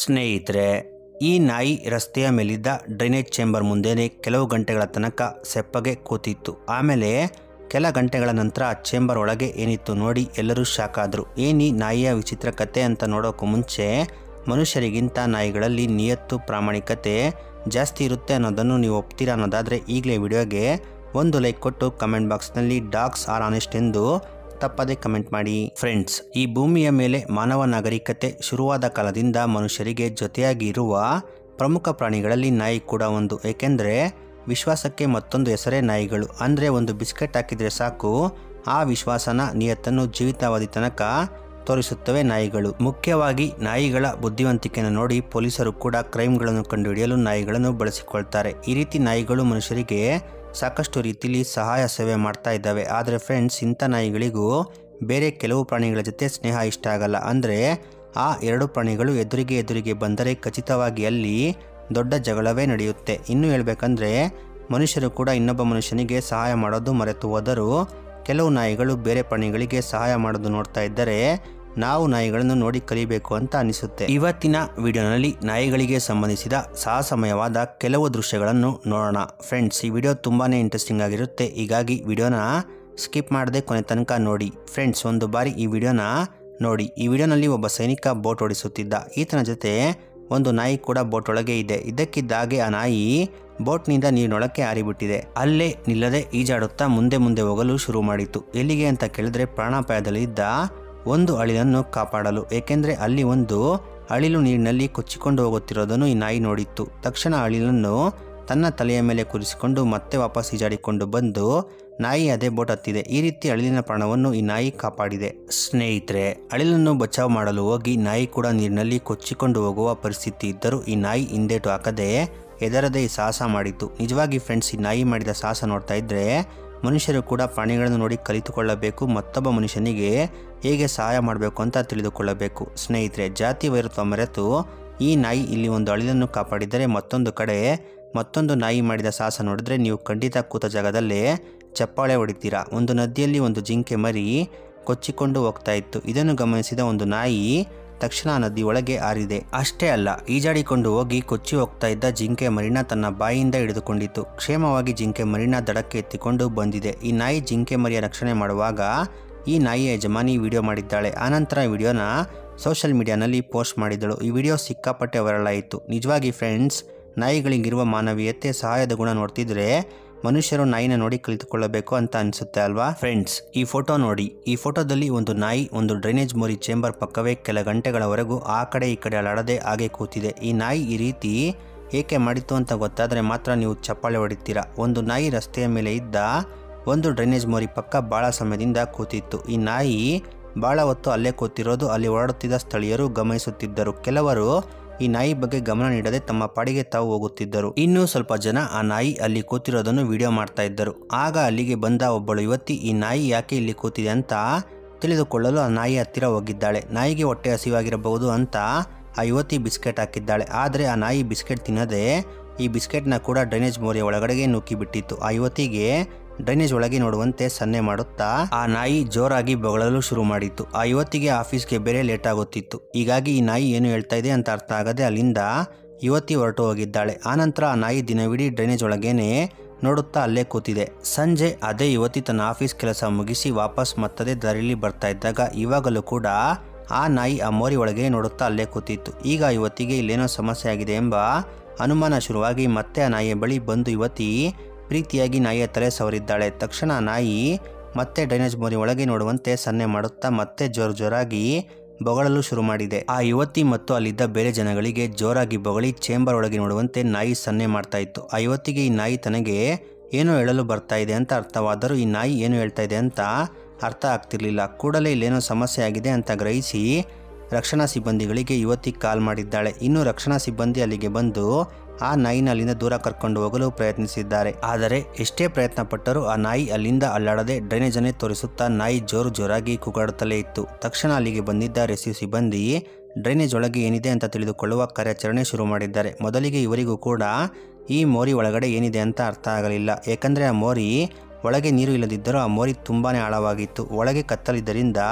ಸ್ನೇಹಿತರೆ ಈ ನಾಯಿ ರಸ್ತೆಯ ಮೇಲಿದ್ದ ಡ್ರೈನೇಜ್ ಚೇಂಬರ್ ಮುಂದೆನೆ ಕೆಲವು ಗಂಟೆಗಳ ತನಕ ಸೆಪ್ಪಗೆ ಕೂತಿತ್ತು ಆಮೇಲೆ ಕೆಲ ಗಂಟೆಗಳ ನಂತರ ಆ ಚೇಂಬರ್ ಒಳಗೆ ಏನಿತ್ತು ನೋಡಿ ಎಲ್ಲರೂ ಶಾಕ್ ಆದರು ಏನಿ ನಾಯಿಯ ವಿಚಿತ್ರ ಕತೆ ಅಂತ ನೋಡೋಕ್ಕೂ ಮುಂಚೆ ಮನುಷ್ಯರಿಗಿಂತ ನಾಯಿಗಳಲ್ಲಿ ನಿಯತ್ತು ಪ್ರಾಮಾಣಿಕತೆ ಜಾಸ್ತಿ ಇರುತ್ತೆ ಅನ್ನೋದನ್ನು ನೀವು ಒಪ್ತೀರಾ ಅನ್ನೋದಾದರೆ ಈಗಲೇ ವಿಡಿಯೋಗೆ ಒಂದು ಲೈಕ್ ಕೊಟ್ಟು ಕಮೆಂಟ್ ಬಾಕ್ಸ್ನಲ್ಲಿ ಡಾಗ್ಸ್ ಆರ್ ಆನೆಸ್ಟ್ ಎಂದು ತಪ್ಪದೆ ಕಮೆಂಟ್ ಮಾಡಿ ಫ್ರೆಂಡ್ಸ್ ಈ ಭೂಮಿಯ ಮೇಲೆ ಮಾನವ ನಾಗರಿಕತೆ ಶುರುವಾದ ಕಾಲದಿಂದ ಮನುಷ್ಯರಿಗೆ ಜೊತೆಯಾಗಿ ಇರುವ ಪ್ರಮುಖ ಪ್ರಾಣಿಗಳಲ್ಲಿ ನಾಯಿ ಕೂಡ ಒಂದು ಏಕೆಂದರೆ ವಿಶ್ವಾಸಕ್ಕೆ ಮತ್ತೊಂದು ಹೆಸರೇ ನಾಯಿಗಳು ಅಂದರೆ ಒಂದು ಬಿಸ್ಕೆಟ್ ಹಾಕಿದರೆ ಸಾಕು ಆ ವಿಶ್ವಾಸನ ನಿಯತ್ತನ್ನು ಜೀವಿತಾವಧಿ ತನಕ ತೋರಿಸುತ್ತವೆ ನಾಯಿಗಳು ಮುಖ್ಯವಾಗಿ ನಾಯಿಗಳ ಬುದ್ಧಿವಂತಿಕೆಯನ್ನು ನೋಡಿ ಪೊಲೀಸರು ಕೂಡ ಕ್ರೈಮ್ಗಳನ್ನು ಕಂಡುಹಿಡಿಯಲು ನಾಯಿಗಳನ್ನು ಬಳಸಿಕೊಳ್ತಾರೆ ಈ ರೀತಿ ನಾಯಿಗಳು ಮನುಷ್ಯರಿಗೆ ಸಾಕಷ್ಟು ರೀತಿಯಲ್ಲಿ ಸಹಾಯ ಸೇವೆ ಮಾಡ್ತಾ ಇದ್ದಾವೆ ಆದರೆ ಫ್ರೆಂಡ್ಸ್ ಇಂಥ ನಾಯಿಗಳಿಗೂ ಬೇರೆ ಕೆಲವು ಪ್ರಾಣಿಗಳ ಜೊತೆ ಸ್ನೇಹ ಇಷ್ಟ ಆಗಲ್ಲ ಅಂದರೆ ಆ ಎರಡು ಪ್ರಾಣಿಗಳು ಎದುರಿಗೆ ಎದುರಿಗೆ ಬಂದರೆ ಖಚಿತವಾಗಿ ಅಲ್ಲಿ ದೊಡ್ಡ ಜಗಳವೇ ನಡೆಯುತ್ತೆ ಇನ್ನು ಹೇಳ್ಬೇಕಂದ್ರೆ ಮನುಷ್ಯರು ಕೂಡ ಇನ್ನೊಬ್ಬ ಮನುಷ್ಯನಿಗೆ ಸಹಾಯ ಮಾಡೋದು ಮರೆತು ಹೋದರೂ ಕೆಲವು ನಾಯಿಗಳು ಬೇರೆ ಪ್ರಾಣಿಗಳಿಗೆ ಸಹಾಯ ಮಾಡೋದು ನೋಡ್ತಾ ಇದ್ದರೆ ನಾವು ನಾಯಿಗಳನ್ನು ನೋಡಿ ಕಲಿಬೇಕು ಅಂತ ಅನಿಸುತ್ತೆ ಇವತ್ತಿನ ವಿಡಿಯೋನಲ್ಲಿ ನಾಯಿಗಳಿಗೆ ಸಂಬಂಧಿಸಿದ ಸಾಹಸಮಯವಾದ ಕೆಲವು ದೃಶ್ಯಗಳನ್ನು ನೋಡೋಣ ಫ್ರೆಂಡ್ಸ್ ಈ ವಿಡಿಯೋ ತುಂಬಾನೇ ಇಂಟ್ರೆಸ್ಟಿಂಗ್ ಆಗಿರುತ್ತೆ ಹೀಗಾಗಿ ವಿಡಿಯೋನ ಸ್ಕಿಪ್ ಮಾಡದೆ ಕೊನೆ ತನಕ ನೋಡಿ ಫ್ರೆಂಡ್ಸ್ ಒಂದು ಬಾರಿ ಈ ವಿಡಿಯೋನ ನೋಡಿ ಈ ವಿಡಿಯೋನಲ್ಲಿ ಒಬ್ಬ ಸೈನಿಕ ಬೋಟ್ ಓಡಿಸುತ್ತಿದ್ದ ಈತನ ಜೊತೆ ಒಂದು ನಾಯಿ ಕೂಡ ಬೋಟ್ ಒಳಗೆ ಇದೆ ಇದಕ್ಕಿದ್ದಾಗೆ ಆ ನಾಯಿ ಬೋಟ್ನಿಂದ ನೀರಿನೊಳಕ್ಕೆ ಹಾರಿಬಿಟ್ಟಿದೆ ಅಲ್ಲೇ ನಿಲ್ಲದೆ ಈಜಾಡುತ್ತಾ ಮುಂದೆ ಮುಂದೆ ಹೋಗಲು ಶುರು ಮಾಡಿತು ಎಲ್ಲಿಗೆ ಅಂತ ಕೇಳಿದ್ರೆ ಪ್ರಾಣಾಪಾಯದಲ್ಲಿದ್ದ ಒಂದು ಅಳಿಲನ್ನು ಕಾಪಾಡಲು ಏಕೆಂದರೆ ಅಲ್ಲಿ ಒಂದು ಅಳಿಲು ನೀರಿನಲ್ಲಿ ಕೊಚ್ಚಿಕೊಂಡು ಹೋಗುತ್ತಿರೋದನ್ನು ಈ ನಾಯಿ ನೋಡಿತ್ತು ತಕ್ಷಣ ಅಳಿಲನ್ನು ತನ್ನ ತಲೆಯ ಮೇಲೆ ಕೂರಿಸಿಕೊಂಡು ಮತ್ತೆ ವಾಪಸ್ ಈಜಾಡಿಕೊಂಡು ಬಂದು ನಾಯಿ ಅದೇ ಬೋಟ್ ಹತ್ತಿದೆ ಈ ರೀತಿ ಅಳಿಲಿನ ಪ್ರಾಣವನ್ನು ಈ ನಾಯಿ ಕಾಪಾಡಿದೆ ಸ್ನೇಹಿತರೆ ಅಳಿಲನ್ನು ಬಚಾವ್ ಮಾಡಲು ಹೋಗಿ ನಾಯಿ ಕೂಡ ನೀರಿನಲ್ಲಿ ಕೊಚ್ಚಿಕೊಂಡು ಹೋಗುವ ಪರಿಸ್ಥಿತಿ ಇದ್ದರೂ ಈ ನಾಯಿ ಹಿಂದೇಟು ಹಾಕದೆ ಎದರದೆ ಈ ಸಾಹಸ ಮಾಡಿತು ನಿಜವಾಗಿ ಫ್ರೆಂಡ್ಸ್ ಈ ನಾಯಿ ಮಾಡಿದ ಸಾಹಸ ನೋಡ್ತಾ ಇದ್ರೆ ಮನುಷ್ಯರು ಕೂಡ ಪ್ರಾಣಿಗಳನ್ನು ನೋಡಿ ಕಲಿತುಕೊಳ್ಳಬೇಕು ಮತ್ತೊಬ್ಬ ಮನುಷ್ಯನಿಗೆ ಹೇಗೆ ಸಹಾಯ ಮಾಡಬೇಕು ಅಂತ ತಿಳಿದುಕೊಳ್ಳಬೇಕು ಸ್ನೇಹಿತರೆ ಜಾತಿ ವೈರತ್ವ ಮರೆತು ಈ ನಾಯಿ ಇಲ್ಲಿ ಒಂದು ಅಳಿಲನ್ನು ಕಾಪಾಡಿದರೆ ಮತ್ತೊಂದು ಕಡೆ ಮತ್ತೊಂದು ನಾಯಿ ಮಾಡಿದ ಸಾಹಸ ನೋಡಿದ್ರೆ ನೀವು ಖಂಡಿತ ಕೂತ ಜಾಗದಲ್ಲೇ ಚಪ್ಪಾಳೆ ಹೊಡಿತೀರಾ ಒಂದು ನದಿಯಲ್ಲಿ ಒಂದು ಜಿಂಕೆ ಮರಿ ಕೊಚ್ಚಿಕೊಂಡು ಹೋಗ್ತಾ ಇತ್ತು ಇದನ್ನು ಗಮನಿಸಿದ ಒಂದು ನಾಯಿ ತಕ್ಷಣ ಆ ನದಿ ಒಳಗೆ ಹಾರಿದೆ ಅಷ್ಟೇ ಅಲ್ಲ ಈಜಾಡಿಕೊಂಡು ಹೋಗಿ ಕೊಚ್ಚಿ ಹೋಗ್ತಾ ಇದ್ದ ಜಿಂಕೆ ಮರಿನ ತನ್ನ ಬಾಯಿಯಿಂದ ಹಿಡಿದುಕೊಂಡಿತ್ತು ಕ್ಷೇಮವಾಗಿ ಜಿಂಕೆ ಮರಿನ ದಡಕ್ಕೆ ಎತ್ತಿಕೊಂಡು ಬಂದಿದೆ ಈ ನಾಯಿ ಜಿಂಕೆ ಮರಿಯ ರಕ್ಷಣೆ ಮಾಡುವಾಗ ಈ ನಾಯಿಯ ಯಜಮಾನಿ ವಿಡಿಯೋ ಮಾಡಿದ್ದಾಳೆ ಆನಂತರ ವಿಡಿಯೋನ ಸೋಷಿಯಲ್ ಮೀಡಿಯಾನಲ್ಲಿ ಪೋಸ್ಟ್ ಮಾಡಿದಳು ಈ ವಿಡಿಯೋ ಸಿಕ್ಕಾಪಟ್ಟೆ ವೈರಲ್ ಆಯಿತು ನಿಜವಾಗಿ ಫ್ರೆಂಡ್ಸ್ ನಾಯಿಗಳಿಗಿರುವ ಮಾನವೀಯತೆ ಸಹಾಯದ ಗುಣ ನೋಡ್ತಿದ್ರೆ ಮನುಷ್ಯರು ನಾಯಿನ ನೋಡಿ ಕಲಿತುಕೊಳ್ಳಬೇಕು ಅಂತ ಅನಿಸುತ್ತೆ ಅಲ್ವಾ ಫ್ರೆಂಡ್ಸ್ ಈ ಫೋಟೋ ನೋಡಿ ಈ ಫೋಟೋದಲ್ಲಿ ಒಂದು ನಾಯಿ ಒಂದು ಡ್ರೈನೇಜ್ ಮೋರಿ ಚೇಂಬರ್ ಪಕ್ಕವೇ ಕೆಲ ಗಂಟೆಗಳವರೆಗೂ ಆ ಕಡೆ ಈ ಕಡೆ ಅಲಾಡದೆ ಹಾಗೆ ಕೂತಿದೆ ಈ ನಾಯಿ ಈ ರೀತಿ ಏಕೆ ಮಾಡಿತು ಅಂತ ಗೊತ್ತಾದರೆ ಮಾತ್ರ ನೀವು ಚಪ್ಪಾಳೆ ಹೊಡಿತೀರಾ ಒಂದು ನಾಯಿ ರಸ್ತೆಯ ಮೇಲೆ ಇದ್ದ ಒಂದು ಡ್ರೈನೇಜ್ ಮೋರಿ ಪಕ್ಕ ಭಾಳ ಸಮಯದಿಂದ ಕೂತಿತ್ತು ಈ ನಾಯಿ ಭಾಳ ಹೊತ್ತು ಅಲ್ಲೇ ಕೂತಿರೋದು ಅಲ್ಲಿ ಓಡಾಡುತ್ತಿದ್ದ ಸ್ಥಳೀಯರು ಗಮನಿಸುತ್ತಿದ್ದರು ಕೆಲವರು ಈ ನಾಯಿ ಬಗ್ಗೆ ಗಮನ ನೀಡದೆ ತಮ್ಮ ಪಾಡಿಗೆ ತಾವು ಹೋಗುತ್ತಿದ್ದರು ಇನ್ನೂ ಸ್ವಲ್ಪ ಜನ ಆ ನಾಯಿ ಅಲ್ಲಿ ಕೂತಿರೋದನ್ನು ವಿಡಿಯೋ ಮಾಡ್ತಾ ಇದ್ದರು ಆಗ ಅಲ್ಲಿಗೆ ಬಂದ ಒಬ್ಬಳು ಯುವತಿ ಈ ನಾಯಿ ಯಾಕೆ ಇಲ್ಲಿ ಕೂತಿದೆ ಅಂತ ತಿಳಿದುಕೊಳ್ಳಲು ಆ ನಾಯಿ ಹತ್ತಿರ ಹೋಗಿದ್ದಾಳೆ ನಾಯಿಗೆ ಹೊಟ್ಟೆ ಹಸಿವಾಗಿರಬಹುದು ಅಂತ ಆ ಯುವತಿ ಬಿಸ್ಕೆಟ್ ಹಾಕಿದ್ದಾಳೆ ಆದರೆ ಆ ನಾಯಿ ಬಿಸ್ಕೆಟ್ ತಿನ್ನದೆ ಈ ಬಿಸ್ಕೆಟ್ನ ಕೂಡ ಡ್ರೈನೇಜ್ ಮೋರಿಯ ಒಳಗಡೆಗೆ ನುಕ್ಕಿ ಬಿಟ್ಟಿತ್ತು ಆ ಯುವತಿಗೆ ಡ್ರೈನೇಜ್ ಒಳಗೆ ನೋಡುವಂತೆ ಸನ್ನೆ ಮಾಡುತ್ತಾ ಆ ನಾಯಿ ಜೋರಾಗಿ ಬೊಗಳಲು ಶುರು ಮಾಡಿತ್ತು ಆ ಯುವತಿಗೆ ಆಫೀಸ್ಗೆ ಬೇರೆ ಲೇಟ್ ಆಗುತ್ತಿತ್ತು ಹೀಗಾಗಿ ಈ ನಾಯಿ ಏನು ಹೇಳ್ತಾ ಇದೆ ಅಂತ ಅರ್ಥ ಆಗದೆ ಅಲ್ಲಿಂದ ಯುವತಿ ಹೊರಟು ಹೋಗಿದ್ದಾಳೆ ಆನಂತರ ಆ ನಾಯಿ ದಿನವಿಡೀ ಡ್ರೈನೇಜ್ ಒಳಗೇನೆ ನೋಡುತ್ತಾ ಅಲ್ಲೇ ಕೂತಿದೆ ಸಂಜೆ ಅದೇ ಯುವತಿ ತನ್ನ ಆಫೀಸ್ ಕೆಲಸ ಮುಗಿಸಿ ವಾಪಸ್ ಮತ್ತದೇ ದಾರಿಯಲ್ಲಿ ಬರ್ತಾ ಇದ್ದಾಗ ಇವಾಗಲೂ ಕೂಡ ಆ ನಾಯಿ ಆ ಮೋರಿ ಒಳಗೆ ನೋಡುತ್ತಾ ಅಲ್ಲೇ ಕೂತಿತ್ತು ಈಗ ಆ ಯುವತಿಗೆ ಇಲ್ಲೇನೋ ಸಮಸ್ಯೆ ಆಗಿದೆ ಎಂಬ ಅನುಮಾನ ಶುರುವಾಗಿ ಮತ್ತೆ ಆ ನಾಯಿಯ ಬಳಿ ಬಂದು ಯುವತಿ ಪ್ರೀತಿಯಾಗಿ ನಾಯಿಯ ತಲೆ ಸವರಿದ್ದಾಳೆ ತಕ್ಷಣ ಆ ನಾಯಿ ಮತ್ತೆ ಡ್ರೈನೇಜ್ ಮೋರಿ ಒಳಗೆ ನೋಡುವಂತೆ ಸನ್ನೆ ಮಾಡುತ್ತಾ ಮತ್ತೆ ಜೋರು ಜೋರಾಗಿ ಬೊಗಳಲು ಶುರು ಮಾಡಿದೆ ಆ ಯುವತಿ ಮತ್ತು ಅಲ್ಲಿದ್ದ ಬೇರೆ ಜನಗಳಿಗೆ ಜೋರಾಗಿ ಬೊಗಳಿ ಚೇಂಬರ್ ಒಳಗೆ ನೋಡುವಂತೆ ನಾಯಿ ಸನ್ನೆ ಮಾಡ್ತಾ ಇತ್ತು ಆ ಯುವತಿಗೆ ಈ ನಾಯಿ ತನಗೆ ಏನೋ ಹೇಳಲು ಬರ್ತಾ ಇದೆ ಅಂತ ಅರ್ಥವಾದರೂ ಈ ನಾಯಿ ಏನು ಹೇಳ್ತಾ ಇದೆ ಅಂತ ಅರ್ಥ ಆಗ್ತಿರ್ಲಿಲ್ಲ ಕೂಡಲೇ ಇಲ್ಲೇನೋ ಸಮಸ್ಯೆ ಆಗಿದೆ ಅಂತ ಗ್ರಹಿಸಿ ರಕ್ಷಣಾ ಸಿಬ್ಬಂದಿಗಳಿಗೆ ಯುವತಿ ಕಾಲ್ ಮಾಡಿದ್ದಾಳೆ ಇನ್ನು ರಕ್ಷಣಾ ಸಿಬ್ಬಂದಿ ಅಲ್ಲಿಗೆ ಬಂದು ಆ ನಾಯಿನ ಅಲ್ಲಿಂದ ದೂರ ಕರ್ಕೊಂಡು ಹೋಗಲು ಪ್ರಯತ್ನಿಸಿದ್ದಾರೆ ಆದರೆ ಎಷ್ಟೇ ಪ್ರಯತ್ನ ಪಟ್ಟರೂ ಆ ನಾಯಿ ಅಲ್ಲಿಂದ ಅಲ್ಲಾಡದೆ ಡ್ರೈನೇಜನ್ನೇ ತೋರಿಸುತ್ತಾ ನಾಯಿ ಜೋರು ಜೋರಾಗಿ ಕೂಗಾಡುತ್ತಲೇ ಇತ್ತು ತಕ್ಷಣ ಅಲ್ಲಿಗೆ ಬಂದಿದ್ದ ರೆಸ್ಕ್ಯೂ ಸಿಬ್ಬಂದಿ ಡ್ರೈನೇಜ್ ಒಳಗೆ ಏನಿದೆ ಅಂತ ತಿಳಿದುಕೊಳ್ಳುವ ಕಾರ್ಯಾಚರಣೆ ಶುರು ಮಾಡಿದ್ದಾರೆ ಮೊದಲಿಗೆ ಇವರಿಗೂ ಕೂಡ ಈ ಮೋರಿ ಒಳಗಡೆ ಏನಿದೆ ಅಂತ ಅರ್ಥ ಆಗಲಿಲ್ಲ ಏಕೆಂದರೆ ಆ ಮೋರಿ ಒಳಗೆ ನೀರು ಇಲ್ಲದಿದ್ದರೂ ಆ ಮೋರಿ ತುಂಬಾನೇ ಆಳವಾಗಿತ್ತು ಒಳಗೆ ಕತ್ತಲಿದ್ದರಿಂದ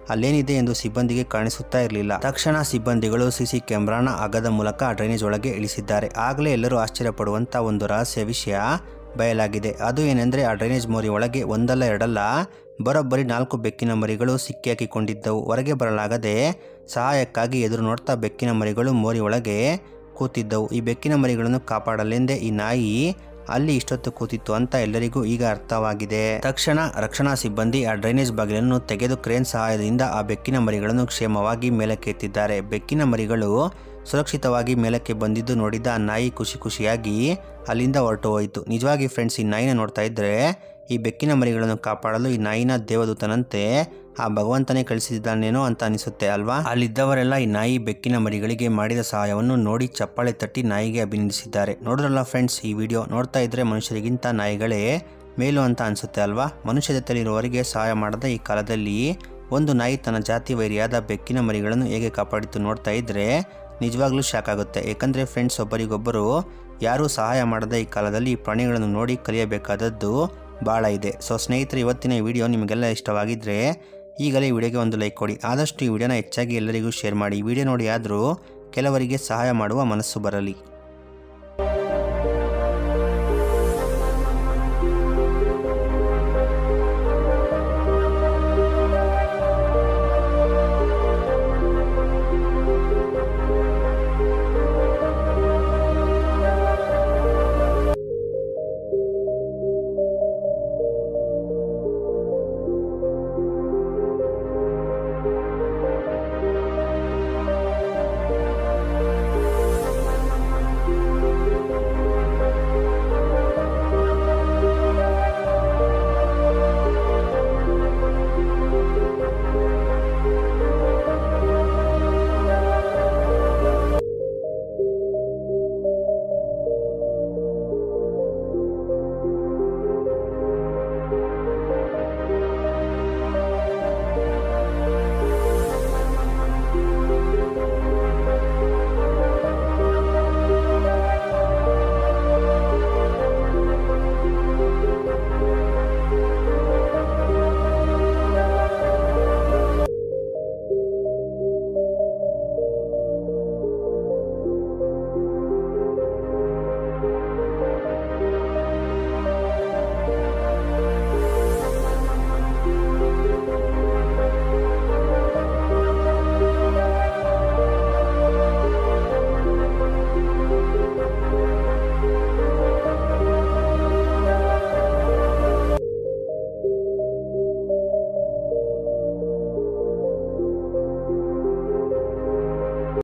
ಅಲ್ಲೇನಿದೆ ಎಂದು ಸಿಬ್ಬಂದಿಗೆ ಕಾಣಿಸುತ್ತಾ ಇರಲಿಲ್ಲ ತಕ್ಷಣ ಸಿಬ್ಬಂದಿಗಳು ಸಿಸಿ ಕ್ಯಾಮೆರಾನ ಅಗದ ಮೂಲಕ ಡ್ರೈನೇಜ್ ಒಳಗೆ ಇಳಿಸಿದ್ದಾರೆ ಆಗಲೇ ಎಲ್ಲರೂ ಆಶ್ಚರ್ಯಪಡುವಂತ ಒಂದು ರಹಸ್ಯ ವಿಷಯ ಬಯಲಾಗಿದೆ ಅದು ಏನೆಂದರೆ ಆ ಡ್ರೈನೇಜ್ ಮೋರಿ ಒಳಗೆ ಒಂದಲ್ಲ ಎರಡಲ್ಲ ಬರೋಬ್ಬರಿ ನಾಲ್ಕು ಬೆಕ್ಕಿನ ಮರಿಗಳು ಸಿಕ್ಕಿಹಾಕಿಕೊಂಡಿದ್ದವು ಹೊರಗೆ ಬರಲಾಗದೆ ಸಹಾಯಕ್ಕಾಗಿ ಎದುರು ನೋಡ್ತಾ ಬೆಕ್ಕಿನ ಮರಿಗಳು ಮೋರಿ ಒಳಗೆ ಕೂತಿದ್ದವು ಈ ಬೆಕ್ಕಿನ ಮರಿಗಳನ್ನು ಕಾಪಾಡಲೆಂದೇ ಈ ನಾಯಿ ಅಲ್ಲಿ ಇಷ್ಟೊತ್ತು ಕೂತಿತ್ತು ಅಂತ ಎಲ್ಲರಿಗೂ ಈಗ ಅರ್ಥವಾಗಿದೆ ತಕ್ಷಣ ರಕ್ಷಣಾ ಸಿಬ್ಬಂದಿ ಆ ಡ್ರೈನೇಜ್ ಬಾಗಿಲನ್ನು ತೆಗೆದು ಕ್ರೇನ್ ಸಹಾಯದಿಂದ ಆ ಬೆಕ್ಕಿನ ಮರಿಗಳನ್ನು ಕ್ಷೇಮವಾಗಿ ಮೇಲಕ್ಕೆ ಎತ್ತಿದ್ದಾರೆ ಬೆಕ್ಕಿನ ಮರಿಗಳು ಸುರಕ್ಷಿತವಾಗಿ ಮೇಲಕ್ಕೆ ಬಂದಿದ್ದು ನೋಡಿದ ಆ ನಾಯಿ ಖುಷಿ ಖುಷಿಯಾಗಿ ಅಲ್ಲಿಂದ ಹೊರಟು ಹೋಯಿತು ನಿಜವಾಗಿ ಫ್ರೆಂಡ್ಸ್ ಈ ನಾಯಿನ ನೋಡ್ತಾ ಇದ್ರೆ ಈ ಬೆಕ್ಕಿನ ಮರಿಗಳನ್ನು ಕಾಪಾಡಲು ಈ ನಾಯಿನ ದೇವದೂತನಂತೆ ಆ ಭಗವಂತನೇ ಕಳಿಸಿದ್ದಾನೇನೋ ಅಂತ ಅನಿಸುತ್ತೆ ಅಲ್ವಾ ಅಲ್ಲಿದ್ದವರೆಲ್ಲ ಈ ನಾಯಿ ಬೆಕ್ಕಿನ ಮರಿಗಳಿಗೆ ಮಾಡಿದ ಸಹಾಯವನ್ನು ನೋಡಿ ಚಪ್ಪಾಳೆ ತಟ್ಟಿ ನಾಯಿಗೆ ಅಭಿನಂದಿಸಿದ್ದಾರೆ ನೋಡಿದ್ರಲ್ಲ ಫ್ರೆಂಡ್ಸ್ ಈ ವಿಡಿಯೋ ನೋಡ್ತಾ ಇದ್ರೆ ಮನುಷ್ಯರಿಗಿಂತ ನಾಯಿಗಳೇ ಮೇಲು ಅಂತ ಅನಿಸುತ್ತೆ ಅಲ್ವಾ ಮನುಷ್ಯ ಜೊತೆಲಿರುವವರಿಗೆ ಸಹಾಯ ಮಾಡದ ಈ ಕಾಲದಲ್ಲಿ ಒಂದು ನಾಯಿ ತನ್ನ ಜಾತಿ ವೈರಿಯಾದ ಬೆಕ್ಕಿನ ಮರಿಗಳನ್ನು ಹೇಗೆ ಕಾಪಾಡಿತು ನೋಡ್ತಾ ಇದ್ರೆ ನಿಜವಾಗ್ಲೂ ಶಾಕ್ ಆಗುತ್ತೆ ಏಕೆಂದರೆ ಫ್ರೆಂಡ್ಸ್ ಒಬ್ಬರಿಗೊಬ್ಬರು ಯಾರೂ ಸಹಾಯ ಮಾಡದ ಈ ಕಾಲದಲ್ಲಿ ಈ ಪ್ರಾಣಿಗಳನ್ನು ನೋಡಿ ಕಲಿಯಬೇಕಾದದ್ದು ಭಾಳ ಇದೆ ಸೊ ಸ್ನೇಹಿತರೆ ಇವತ್ತಿನ ಈ ವಿಡಿಯೋ ನಿಮಗೆಲ್ಲ ಇಷ್ಟವಾಗಿದ್ದರೆ ಈಗಲೇ ಈ ವಿಡಿಯೋಗೆ ಒಂದು ಲೈಕ್ ಕೊಡಿ ಆದಷ್ಟು ಈ ವಿಡಿಯೋನ ಹೆಚ್ಚಾಗಿ ಎಲ್ಲರಿಗೂ ಶೇರ್ ಮಾಡಿ ಈ ವಿಡಿಯೋ ನೋಡಿ ಆದರೂ ಕೆಲವರಿಗೆ ಸಹಾಯ ಮಾಡುವ ಮನಸ್ಸು ಬರಲಿ